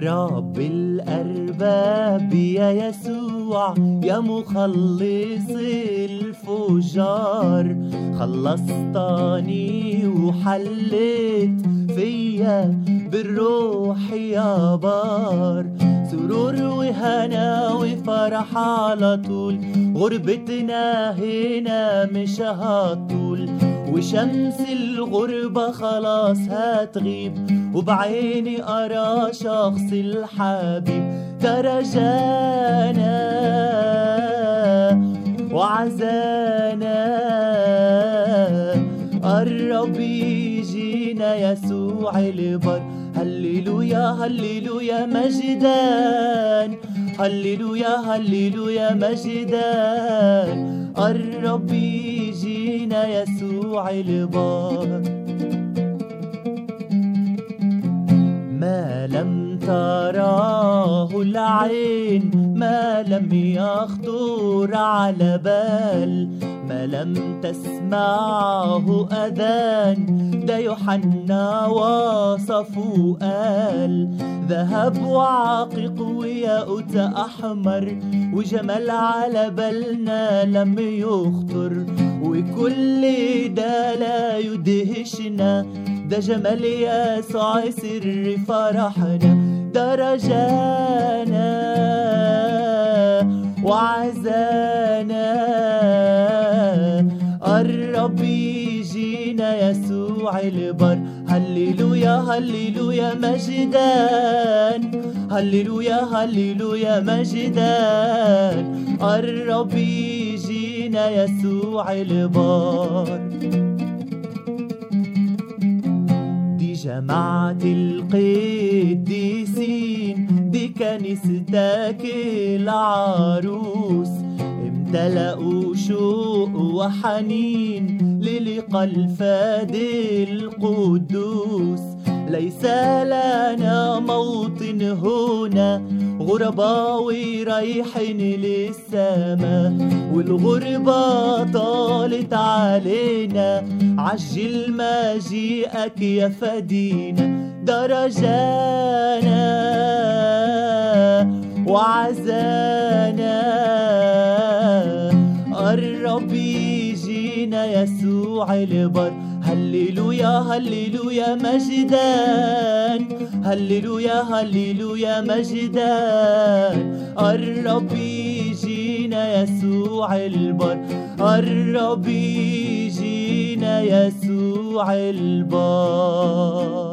رب الأرباب يا يسوع يا مخلص الفجار خلصتني وحليت فيا بالروح يا بار سرور وهنا وفرح على طول غربتنا هنا مش هطول وشمس الغربة خلاص هتغيب وبعيني أرى شخص الحبيب درجانا وعزانا قرب يجينا يسوع البر هللويا هللويا مجدان هللويا هللويا مجدان قرب يجينا يسوع البار ما لم تراه العين ما لم يخطر على بال ما لم تسمعه أذان ده يوحنا وصفه قال ذهب وعاقق وياقوت أحمر وجمال على بالنا لم يخطر وكل ده لا يدهشنا ده جمال يسوع سر فرحنا درجانا وعزانا قرب يجينا يسوع البر هللويا هللويا مجدان هللويا هللويا مجدان قرب يجينا يسوع البر دي جماعة القديسين دي كنيستك العروس امتلأوا شوق وحنين للقى الفادي القدوس ليس لنا موطن هنا غرباوي رايحين للسما والغربة طالت علينا عجل مجيئك يا فدينا درجانا وعزانا قرب يجينا يسوع البر هللويا هللويا مجدان هللويا هللويا مجدان قرب يجينا يسوع البر قرب يجينا يسوع البر